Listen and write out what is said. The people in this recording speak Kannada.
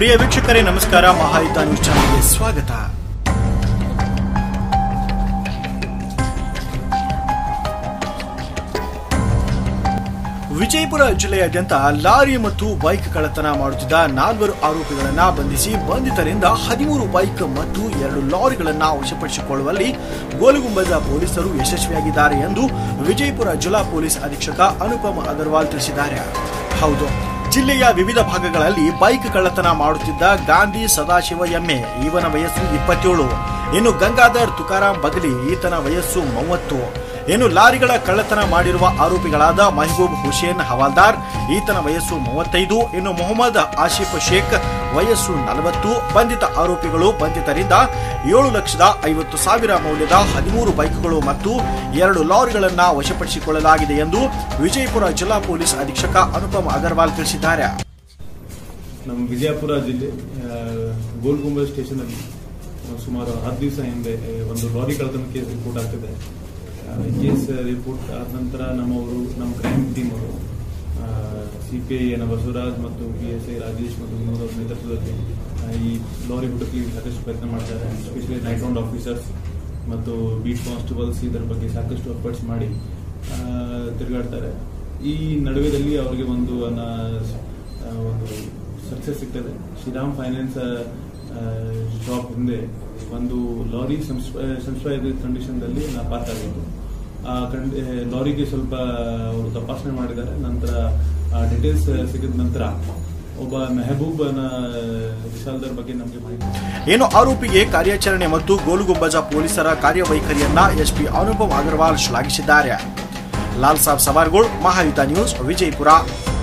ಪ್ರಿಯ ವೀಕ್ಷಕರೇ ನಮಸ್ಕಾರ ಮಹಾಯುತ ನ್ಯೂಸ್ ಚಾನೆಲ್ಗೆ ಸ್ವಾಗತ ವಿಜಯಪುರ ಜಿಲ್ಲೆಯಾದ್ಯಂತ ಲಾರಿ ಮತ್ತು ಬೈಕ್ ಕಳ್ಳತನ ಮಾಡುತ್ತಿದ್ದ ನಾಲ್ವರು ಆರೋಪಿಗಳನ್ನ ಬಂಧಿಸಿ ಬಂಧಿತರಿಂದ ಹದಿಮೂರು ಬೈಕ್ ಮತ್ತು ಎರಡು ಲಾರಿಗಳನ್ನ ವಶಪಡಿಸಿಕೊಳ್ಳುವಲ್ಲಿ ಗೋಲಗುಂಬದ ಪೊಲೀಸರು ಯಶಸ್ವಿಯಾಗಿದ್ದಾರೆ ಎಂದು ವಿಜಯಪುರ ಜಿಲ್ಲಾ ಪೊಲೀಸ್ ಅಧೀಕ್ಷಕ ಅನುಪಮ್ ಅಗರ್ವಾಲ್ ತಿಳಿಸಿದ್ದಾರೆ ಹೌದು ಜಿಲ್ಲೆಯ ವಿವಿಧ ಭಾಗಗಳಲ್ಲಿ ಬೈಕ್ ಕಳ್ಳತನ ಮಾಡುತ್ತಿದ್ದ ಗಾಂಧಿ ಸದಾಶಿವ ಎಮ್ಮೆ ಇವನ ವಯಸ್ಸು ಇಪ್ಪತ್ತೇಳು ಇನ್ನು ಗಂಗಾಧರ್ ತುಕಾರಾಂ ಬಗಲಿ ಈತನ ವಯಸ್ಸು ಮೂವತ್ತು ಇನ್ನು ಲಾರಿಗಳ ಕಳ್ಳತನ ಮಾಡಿರುವ ಆರೋಪಿಗಳಾದ ಮೆಹಬೂಬ್ ಹುಸೇನ್ ಹವಾಲ್ದಾರ್ ಈತನ ವಯಸ್ಸು ಮೂವತ್ತೈದು ಇನ್ನು ಮೊಹಮ್ಮದ್ ಆಶಿಫ್ ಶೇಖ್ ವಯಸ್ಸು ನಲವತ್ತು ಬಂಧಿತ ಆರೋಪಿಗಳು ಬಂಧಿತರಿಂದ ಏಳು ಲಕ್ಷದ ಐವತ್ತು ಸಾವಿರ ಮೌಲ್ಯದ ಹದಿಮೂರು ಬೈಕ್ಗಳು ಮತ್ತು ಎರಡು ಲಾರಿಗಳನ್ನ ವಶಪಡಿಸಿಕೊಳ್ಳಲಾಗಿದೆ ಎಂದು ವಿಜಯಪುರ ಜಿಲ್ಲಾ ಪೊಲೀಸ್ ಅಧೀಕ್ಷಕ ಅನುಪಮ್ ಅಗರ್ವಾಲ್ ತಿಳಿಸಿದ್ದಾರೆ ನಮ್ಮ ವಿಜಯಪುರ ಜಿಲ್ಲೆ ಆ, ಗೋಲ್ಗುಂಬ ಸ್ಟೇಷನ್ ಅಲ್ಲಿ ಆ, ಸುಮಾರು ಹತ್ತು ದಿವಸ ಹಿಂದೆ ಆ, ಒಂದು ಲಾರಿ ಕಳ್ಳತನ ಕೇಸ್ ರಿಪೋರ್ಟ್ ಆಗ್ತಿದೆ ಕೇಸ್ ರಿಪೋರ್ಟ್ ಆದ ನಂತರ ನಮ್ಮವರು ನಮ್ಮ ಕ್ರೈಮ್ ಟೀಮ್ ಅವರು ಸಿ ಪಿ ಐ ಎನ ಬಸವರಾಜ್ ಮತ್ತು ಪಿ ಎಸ್ ಐ ರಾಜೇಶ್ ಮತ್ತು ವಿನೋದ್ ಅವರ ನೇತೃತ್ವದಲ್ಲಿ ಆ, ಈ ಲಾರಿ ಹುಡುಕಲಿಕ್ಕೆ ಸಾಕಷ್ಟು ಪ್ರಯತ್ನ ಮಾಡ್ತಾರೆ ಎಸ್ಪೆಷಲಿ ನೈಟ್ ರೌಂಡ್ ಆಫೀಸರ್ಸ್ ಮತ್ತು ಬೀಟ್ ಕಾನ್ಸ್ಟೇಬಲ್ಸ್ ಇದರ ಬಗ್ಗೆ ಸಾಕಷ್ಟು ಎಫರ್ಟ್ಸ್ ಮಾಡಿ ಆ, ತಿರುಗಾಡ್ತಾರೆ ಈ ನಡುವೆದಲ್ಲಿ ಅವರಿಗೆ ಒಂದು ಅನ್ನ- ಆ, ಒಂದು ಸಕ್ಸಸ್ ಸಿಗ್ತದೆ ಶ್ರೀರಾಮ್ ಫೈನಾನ್ಸ್ ಶಾಪ್ ಹಿಂದೆ ಒಂದು ಲಾರಿ ಸಂಸ್ಪಾಯದ ಕಂಡೀಷನ್ದಲ್ಲಿ ನಾಪಾತ್ತಾಗಿತ್ತು ಆ ಕಂಡ್ ಲಾರಿಗೆ ಸ್ವಲ್ಪ ಅವರು ತಪಾಸಣೆ ಮಾಡಿದ್ದಾರೆ ನಂತರ ಡಿಟೇಲ್ಸ್ ಸಿಕ್ಕಿದ ನಂತರ ಒಬ್ಬ ಮೆಹಬೂಬನ ವಿಶಾಲ್ದರ್ ಬಗ್ಗೆ ನಮಗೆ ಮಾಹಿತಿ ಏನು ಆರೋಪಿಗೆ ಕಾರ್ಯಾಚರಣೆ ಮತ್ತು ಗೋಲುಗುಂಬಜ ಪೊಲೀಸರ ಕಾರ್ಯವೈಖರಿಯನ್ನ ಎಸ್ಪಿ ಅನುಪಮ್ ಅಗರ್ವಾಲ್ ಶ್ಲಾಘಿಸಿದ್ದಾರೆ ಲಾಲ್ ಸಾಬ್ ಸವಾರ್ಗೋಳ್ ಮಹಾಯುತ ನ್ಯೂಸ್ ವಿಜಯಪುರ